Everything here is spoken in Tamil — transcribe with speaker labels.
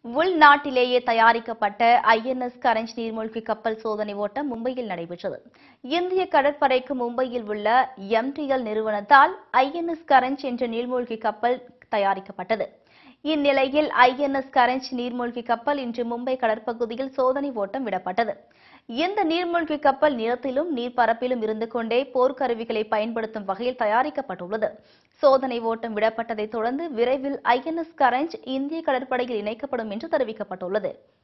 Speaker 1: உள்நாட்டிலேயே தயாரிக்கப்பட்ட ஐஎன்எஸ் கரஞ்ச் நீர்மூழ்கி கப்பல் சோதனை ஓட்டம் மும்பையில் நடைபெற்றது இந்திய கடற்படைக்கு மும்பையில் உள்ள எம்டிஎல் நிறுவனத்தால் ஐஎன்எஸ் கரஞ்ச் என்ற நீர்மூழ்கி கப்பல் தயாரிக்கப்பட்டது இந்நிலையில் ஐஎன்எஸ் கரஞ்ச் நீர்மூழ்கி கப்பல் இன்று மும்பை கடற்பகுதியில் சோதனை ஓட்டம் விடப்பட்டது இந்த நீர்மூழ்கி கப்பல் நிலத்திலும் நீர்ப்பரப்பிலும் இருந்து கொண்டே போர்க்கருவிகளை பயன்படுத்தும் வகையில் தயாரிக்கப்பட்டுள்ளது சோதனை ஓட்டம் விடப்பட்டதைத் தொடர்ந்து விரைவில் ஐஎன்எஸ் கரஞ்ச் இந்திய கடற்படையில் இணைக்கப்படும் என்று தெரிவிக்கப்பட்டுள்ளது